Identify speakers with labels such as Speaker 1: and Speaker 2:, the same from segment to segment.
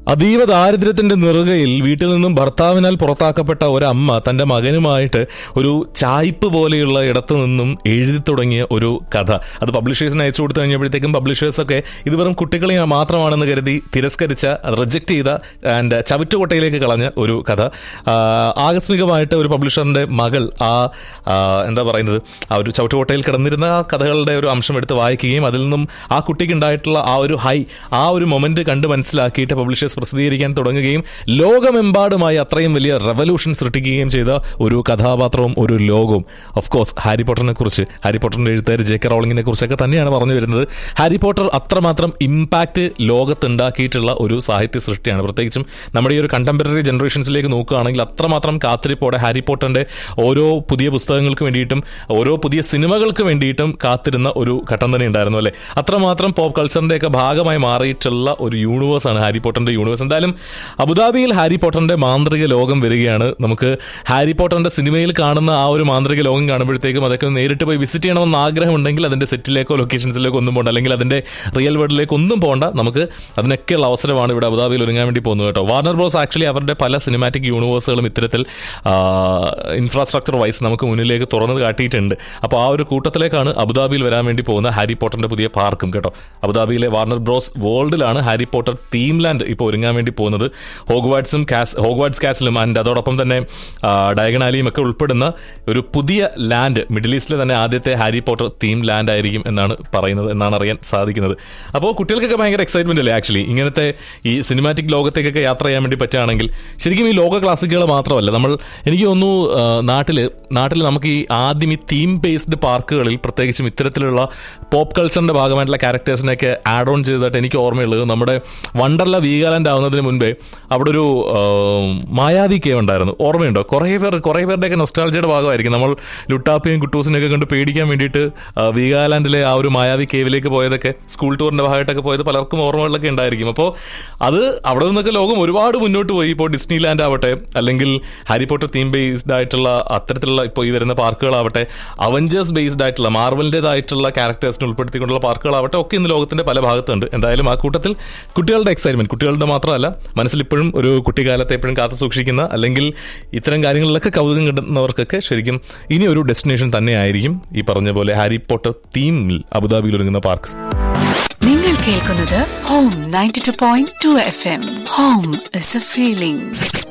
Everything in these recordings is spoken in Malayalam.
Speaker 1: അതീവ ദാരിദ്ര്യത്തിന്റെ നിറുകയിൽ വീട്ടിൽ നിന്നും ഭർത്താവിനാൽ പുറത്താക്കപ്പെട്ട ഒരമ്മ തന്റെ മകനുമായിട്ട് ഒരു ചായ്പ് പോലെയുള്ള ഇടത്തു നിന്നും എഴുതി തുടങ്ങിയ ഒരു കഥ അത് പബ്ലിഷേഴ്സിന് അയച്ചു കൊടുത്തു കഴിഞ്ഞപ്പോഴത്തേക്കും പബ്ലിഷേഴ്സൊക്കെ ഇത് വെറും കുട്ടികളെ മാത്രമാണെന്ന് കരുതി തിരസ്കരിച്ച റിജക്ട് ചെയ്ത ആൻഡ് ചവിറ്റുകൊട്ടയിലേക്ക് കളഞ്ഞ ഒരു കഥ ആ, ആകസ്മികമായിട്ട് ഒരു പബ്ലിഷറിന്റെ മകൾ ആ ആ, എന്താ പറയുന്നത് ആ ഒരു ചവിറ്റുകൊട്ടയിൽ കിടന്നിരുന്ന ആ കഥകളുടെ ഒരു അംശം എടുത്ത് വായിക്കുകയും അതിൽ നിന്നും ആ കുട്ടിക്ക് ഉണ്ടായിട്ടുള്ള ആ ഒരു ഹൈ ആ ഒരു മൊമെന്റ് കണ്ട് മനസ്സിലാക്കിയിട്ട് പബ്ലിഷേഴ്സ് പ്രസിദ്ധീകരിക്കാൻ തുടങ്ങുകയും ലോകമെമ്പാടുമായി അത്രയും വലിയ റെവല്യൂഷൻ സൃഷ്ടിക്കുകയും ചെയ്ത ഒരു കഥാപാത്രവും ഒരു ലോകവും ഓഫ് കോഴ്സ് ഹാരി പോട്ടറിനെ കുറിച്ച് ഹാരി പോട്ടറിന്റെ എഴുത്തുകാർ ജെ കെ റോളിങ്ങിനെ കുറിച്ചൊക്കെ തന്നെയാണ് പറഞ്ഞു വരുന്നത് ഹാരി പോട്ടർ അത്രമാത്രം ഇമ്പാക്ട് ലോകത്തുണ്ടാക്കിയിട്ടുള്ള ഒരു സാഹിത്യ സൃഷ്ടിയാണ് പ്രത്യേകിച്ചും നമ്മുടെ ഈ ഒരു കണ്ടംപററി ജനറേഷൻസിലേക്ക് നോക്കുകയാണെങ്കിൽ അത്രമാത്രം കാത്തിരിപ്പോടെ ഹാരി പോട്ടറിന്റെ ഓരോ പുതിയ പുസ്തകങ്ങൾക്ക് വേണ്ടിയിട്ടും ഓരോ പുതിയ സിനിമകൾക്ക് വേണ്ടിയിട്ടും കാത്തിരുന്ന ഒരു ഘട്ടം തന്നെ ഉണ്ടായിരുന്നു അല്ലേ അത്രമാത്രം പോപ്പ് കൾച്ചറിന്റെ ഒക്കെ ഭാഗമായി മാറിയിട്ടുള്ള ഒരു യൂണിവേഴ്സ് ആണ് ഹാരി പോട്ടറിന്റെ യൂണിവേഴ്സ് എന്തായാലും അബുദാബിയിൽ ഹാരി പോട്ടറിന്റെ മാന്ത്രിക ലോകം വരികയാണ് നമുക്ക് ഹാരി പോട്ടറിന്റെ സിനിമയിൽ കാണുന്ന ആ ഒരു മാന്ത്രിക ലോകം കാണുമ്പോഴത്തേക്കും അതൊക്കെ ഒന്ന് നേരിട്ട് പോയി വിസിറ്റ് ചെയ്യണമെന്ന് ആഗ്രഹമുണ്ടെങ്കിൽ അതിന്റെ സെറ്റിലേക്കോ ലൊക്കേഷൻസിലേക്കോ ഒന്നും പോകണ്ട അല്ലെങ്കിൽ അതിന്റെ റിയൽ വേൾഡിലേക്ക് ഒന്നും പോകണ്ട നമുക്ക് അതിനൊക്കെയുള്ള അവസരമാണ് ഇവിടെ അബുദാബിയിൽ ഒരുങ്ങാൻ വേണ്ടി പോകുന്നത് കേട്ടോ വാർണർ ബ്രോസ് ആക്ച്വലി അവരുടെ പല സിനിമാറ്റിക് യൂണിവേഴ്സുകളും ഇത്തരത്തിൽ ഇൻഫ്രാസ്ട്രക്ചർ വൈസ് നമുക്ക് മുന്നിലേക്ക് തുറന്നു കാട്ടിയിട്ടുണ്ട് അപ്പോൾ ആ ഒരു കൂട്ടത്തിലേക്കാണ് അബുദാബിയിൽ വരാൻ വേണ്ടി പോകുന്ന ഹാരി പോട്ടറിന്റെ പുതിയ പാർക്കും കേട്ടോ അബുദാബിയിലെ വാർണർ ബ്രോസ് വേൾഡിലാണ് ഹാരി പോട്ടർ തീം ലാൻഡ് ഇപ്പോൾ ഒരുങ്ങാൻ വേണ്ടി പോകുന്നത് ഹോഗ്വാഡ്സും കാസ് ഹോഗ്വാഡ്സ് കാസിലും ആൻഡ് അതോടൊപ്പം തന്നെ ആ, ഡയഗണാലിയും ഒക്കെ ഉൾപ്പെടുന്ന ഒരു പുതിയ ലാൻഡ് മിഡിൽ ഈസ്റ്റിലെ തന്നെ ആദ്യത്തെ ഹാരി പോട്ടർ തീം ലാൻഡ് ആയിരിക്കും എന്നാണ് പറയുന്നത് എന്നാണ് അറിയാൻ സാധിക്കുന്നത് അപ്പോൾ കുട്ടികൾക്കൊക്കെ ഭയങ്കര എക്സൈറ്റ്മെന്റ് അല്ലേ ആക്ച്വലി ഇങ്ങനത്തെ ഈ സിനിമാറ്റിക് ലോകത്തേക്കൊക്കെ യാത്ര ചെയ്യാൻ വേണ്ടി പറ്റുകയാണെങ്കിൽ ശരിക്കും ഈ ലോക ക്ലാസിക്കുകൾ മാത്രമല്ല നമ്മൾ എനിക്ക് തോന്നുന്നു ആ, നാട്ടില് നാട്ടിൽ നമുക്ക് ഈ ആദ്യം ഈ തീം ബേസ്ഡ് പാർക്കുകളിൽ പ്രത്യേകിച്ചും ഇത്തരത്തിലുള്ള പോപ്പ് കൾച്ചറിന്റെ ഭാഗമായിട്ടുള്ള ക്യാരക്ടേഴ്സിനെയൊക്കെ ആഡ് ഓൺ ചെയ്തതായിട്ട് എനിക്ക് ഓർമ്മയുള്ളത് നമ്മുടെ വണ്ടർല വീഗാലാൻഡ് ആവുന്നതിന് മുൻപേ അവിടെ ഒരു ആ, മായാവി കേവ് ഉണ്ടായിരുന്നു ഓർമ്മയുണ്ടോ കുറേ പേർ കുറേ പേരുടെയൊക്കെ നൊസ്റ്റാൾജിയുടെ ഭാഗമായിരിക്കും നമ്മൾ ലുട്ടാപ്പിയും കുട്ടൂസിനെയൊക്കെ കണ്ട് പേടിക്കാൻ വേണ്ടിയിട്ട് ആ, വീഗാലാൻഡിലെ ആ ഒരു മായാവി കേവിലേക്ക് പോയതൊക്കെ സ്കൂൾ ടൂറിന്റെ ഭാഗമായിട്ടൊക്കെ പോയത് പലർക്കും ഓർമ്മകളിലൊക്കെ ഉണ്ടായിരിക്കും അപ്പോൾ അത് അവിടെ നിന്നൊക്കെ ലോകം ഒരുപാട് മുന്നോട്ട് പോയി ഇപ്പോൾ ഡിസ്നി ലാൻഡ് ആവട്ടെ അല്ലെങ്കിൽ ഹാരി പോട്ടർ തീം ബേസ്ഡ് ആയിട്ടുള്ള അത്തരത്തിലുള്ള ഇപ്പോൾ ഈ വരുന്ന പാർക്കുകളാവട്ടെ അവഞ്ചേഴ്സ് ബേസ്ഡ് ആയിട്ടുള്ള മാർവലിൻ്റെതായിട്ടുള്ള ക്യാരക്ടേഴ്സിനെ ഉൾപ്പെടുത്തിക്കൊണ്ടുള്ള പാർക്കുകളാവട്ടെ ഒക്കെ ഇന്ന് ലോകത്തിന്റെ പല ഭാഗത്തുണ്ട് എന്തായാലും ആ കൂട്ടത്തിൽ കുട്ടികളുടെ എക്സൈറ്റ്മെന്റ് കുട്ടികളുടെ മാത്രമല്ല മനസ്സിൽ ഇപ്പോഴും ഒരു കുട്ടിക്കാലത്തെ എപ്പോഴും കാത്തു സൂക്ഷിക്കുന്ന അല്ലെങ്കിൽ ഇത്തരം കാര്യങ്ങളിലൊക്കെ കൗതുകം കിട്ടുന്നവർക്കൊക്കെ ശരിക്കും ഇനി ഒരു ഡെസ്റ്റിനേഷൻ തന്നെയായിരിക്കും ഈ പറഞ്ഞ പോലെ ഹാരി പോട്ടർ തീമിൽ അബുദാബിയിൽ ഒരുങ്ങുന്ന പാർക്ക്
Speaker 2: നിങ്ങൾ കേൾക്കുന്നത് home ninety two point two F M home is a feeling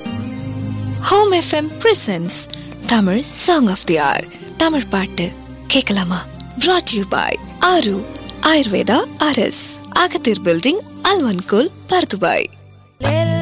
Speaker 3: home FM presents Tamil song of the hour Tamil பாட்டு கேட்கலாமா brought யூ பாய் ஆரு ஆயுர்வேதா ஆர்எஸ் அகத்தீர் பில்டிங் அல்வன்கோல் பர்துபாய்